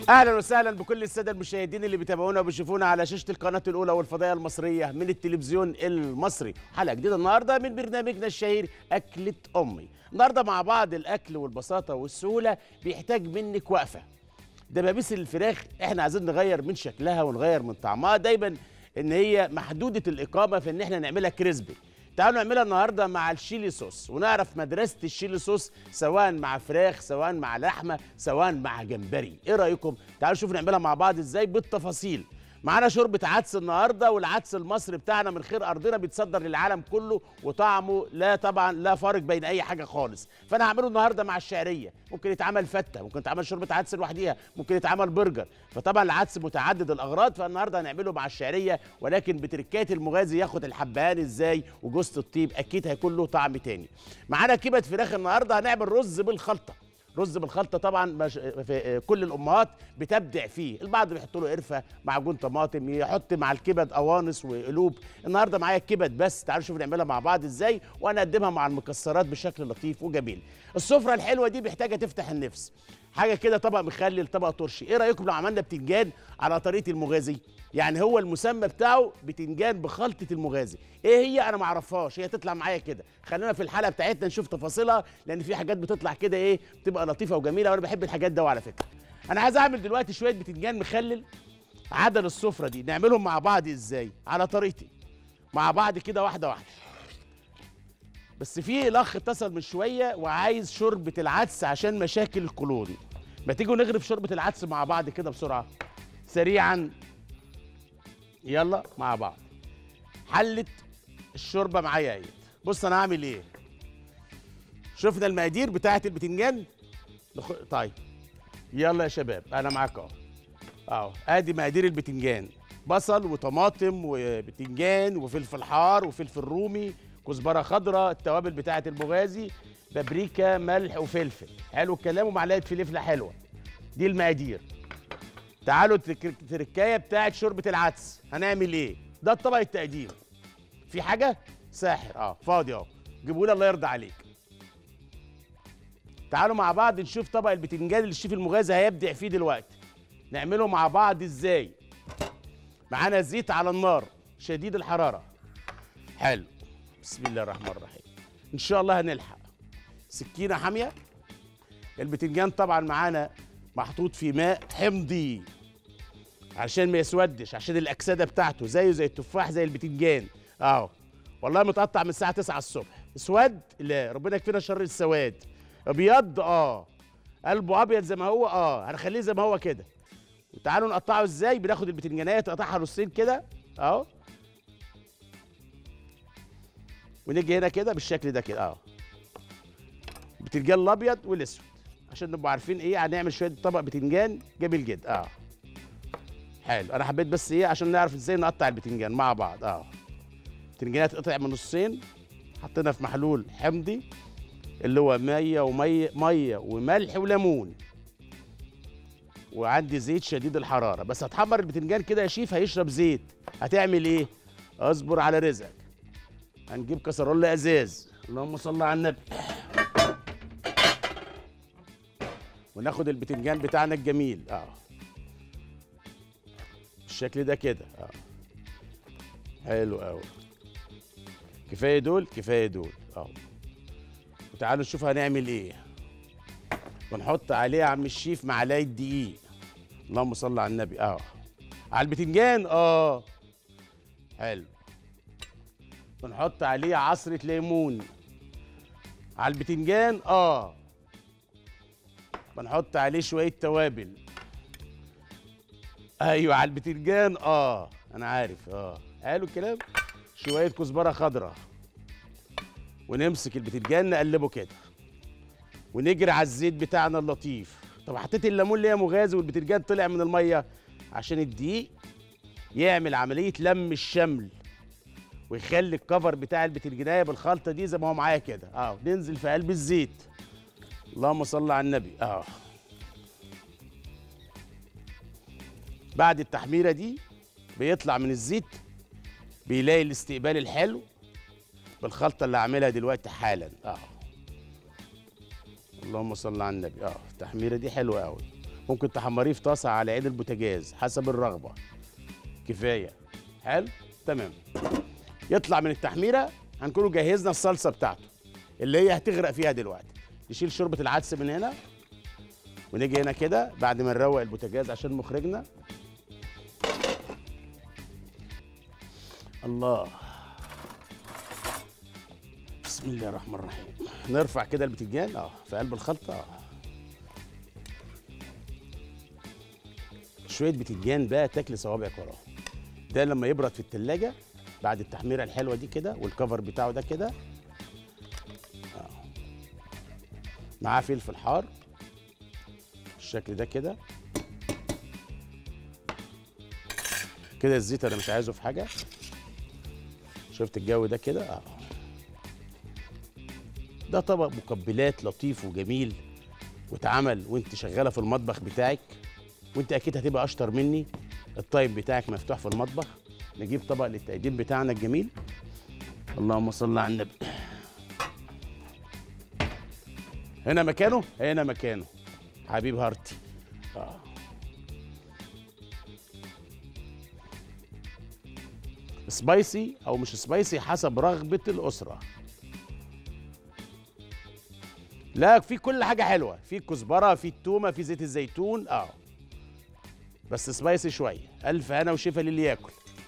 اهلا وسهلا بكل الساده المشاهدين اللي بيتابعونا وبيشوفونا على شاشه القناه الاولى والفضائيه المصريه من التلفزيون المصري حلقه جديده النهارده من برنامجنا الشهير اكله امي النهارده مع بعض الاكل والبساطه والسهوله بيحتاج منك وقفه دبابيس الفراخ احنا عايزين نغير من شكلها ونغير من طعمها دايما ان هي محدوده الاقامه في ان احنا نعملها كريسبي تعالوا نعملها النهارده مع الشيلي صوص ونعرف مدرسه الشيلي صوص سواء مع فراخ سواء مع لحمه سواء مع جمبري ايه رايكم تعالوا نشوف نعملها مع بعض ازاي بالتفاصيل معانا شوربه عدس النهارده والعدس المصري بتاعنا من خير ارضنا بيتصدر للعالم كله وطعمه لا طبعا لا فارق بين اي حاجه خالص فانا هعمله النهارده مع الشعريه ممكن يتعمل فته ممكن يتعمل شوربه عدس لوحديها ممكن يتعمل برجر فطبعا العدس متعدد الاغراض فالنهارده هنعمله مع الشعريه ولكن بتركات المغازي ياخد الحبهان ازاي وجوز الطيب اكيد هيكون له طعم تاني معانا كبد فراخ النهارده هنعمل رز بالخلطه رز بالخلطه طبعا مش في كل الامهات بتبدع فيه البعض بيحط له قرفه معجون طماطم يحط مع الكبد قوانص وقلوب النهارده معايا الكبد بس تعالوا نشوف نعملها مع بعض ازاي وانا اقدمها مع المكسرات بشكل لطيف وجميل السفره الحلوه دي محتاجه تفتح النفس حاجه كده طبق مخلل طبق ترشي ايه رايكم لو عملنا بتنجان على طريقه المغازي يعني هو المسمى بتاعه بتنجان بخلطه المغازي ايه هي انا ما اعرفهاش هي تطلع معايا كده خلينا في الحلقه بتاعتنا نشوف تفاصيلها لان في حاجات بتطلع كده ايه بتبقى لطيفه وجميله وانا بحب الحاجات ده على فكره انا عايز اعمل دلوقتي شويه بتنجان مخلل عدل السفره دي نعملهم مع بعض ازاي على طريقتي مع بعض كده واحده واحده بس في الاخ اتصل من شويه وعايز شوربه العدس عشان مشاكل القولون ما تيجوا نغرف شوربه العدس مع بعض كده بسرعه سريعا يلا مع بعض حلت الشوربه معايا اهي بص انا هعمل ايه شفنا المقادير بتاعه البتنجان نخ... طيب يلا يا شباب انا معاك اهو اهو ادي مقادير البتنجان بصل وطماطم وبتنجان وفلفل حار وفلفل رومي كزبره خضراء التوابل بتاعه المغازي بابريكا ملح وفلفل حلو الكلام ومعلقه فلفله حلوه دي المقادير تعالوا التركايه بتاعت شوربه العدس هنعمل ايه ده الطبق التقديم في حاجه ساحر اه فاضي اهو جيبوا لي الله يرضى عليك تعالوا مع بعض نشوف طبق البتنجان اللي الشيف المغازي هيبدع فيه دلوقتي نعمله مع بعض ازاي معانا زيت على النار شديد الحراره حلو بسم الله الرحمن الرحيم ان شاء الله هنلحق سكينه حاميه البتنجان طبعا معانا محطوط في ماء حمضي عشان ما يسودش عشان الاكسده بتاعته زيه زي التفاح زي البتنجان اهو والله متقطع من الساعه 9 الصبح اسود لا ربنا يكفينا شر السواد ابيض اه قلبه ابيض زي ما هو اه هنخليه زي ما هو كده وتعالوا نقطعه ازاي بناخد البتنجانيه تقطعها نصين كده اهو ونيجي هنا كده بالشكل ده كده اهو البتنجان الابيض والاسود عشان نبقوا عارفين ايه هنعمل شويه طبق بتنجان جميل جدا اه حلو انا حبيت بس ايه عشان نعرف ازاي نقطع البتنجان مع بعض اه البتنجانات تقطع من نصين حطينا في محلول حمضي اللي هو ميه وميه ميه وملح وليمون وعندي زيت شديد الحراره بس هتحمر البتنجان كده يا شيف هيشرب زيت هتعمل ايه اصبر على رزقك هنجيب كسرولة ازاز اللهم صل على النبي وناخد البتنجان بتاعنا الجميل اه بالشكل ده كده اه حلو قوي كفايه دول كفايه دول اه وتعالوا نشوف هنعمل ايه ونحط عليه يا عم الشيف معلقه دقيق اللهم صل على النبي اه على البتنجان اه حلو ونحط عليه عصره ليمون على البتنجان اه بنحط عليه شويه توابل ايوه على البتنجان اه انا عارف اه حلو الكلام شويه كزبره خضراء ونمسك البتنجان نقلبه كده ونجري على الزيت بتاعنا اللطيف طب حطيت الليمون ليه يا مغازي والبتنجان طلع من الميه عشان الدقيق يعمل عمليه لم الشمل ويخلي الكفر بتاع البتنجانيه بالخلطه دي زي ما هو معايا كده اه ننزل في قلب الزيت اللهم صل على النبي اه بعد التحميره دي بيطلع من الزيت بيلاقي الاستقبال الحلو بالخلطه اللي هعملها دلوقتي حالا اه اللهم صل على النبي اه التحميره دي حلوه قوي ممكن تحمريه في طاسه على عين البوتاجاز حسب الرغبه كفايه حلو تمام يطلع من التحميره هنكونوا جهزنا الصلصه بتاعته اللي هي هتغرق فيها دلوقتي نشيل شوربه العدس من هنا ونيجي هنا كده بعد ما نروق البوتاجاز عشان مخرجنا الله بسم الله الرحمن الرحيم نرفع كده البتنجان اه في قلب الخلطه اه شويه بتنجان بقى تاكل صوابعك وراه ده لما يبرد في التلاجة بعد التحميره الحلوه دي كده والكفر بتاعه ده كده آه. معاه فلفل حار بالشكل ده كده كده الزيت انا مش عايزه في حاجه شفت الجو ده كده اه ده طبق مقبلات لطيف وجميل واتعمل وانت شغاله في المطبخ بتاعك وانت اكيد هتبقى اشطر مني الطيب بتاعك مفتوح في المطبخ نجيب طبق للتقديم بتاعنا الجميل اللهم صل على النبي هنا مكانه هنا مكانه حبيب هارتي آه. سبايسي او مش سبايسي حسب رغبه الاسره لا في كل حاجه حلوه في الكزبره في التومه في زيت الزيتون اه بس سبايسي شويه الف هنا وشفا للي ياكل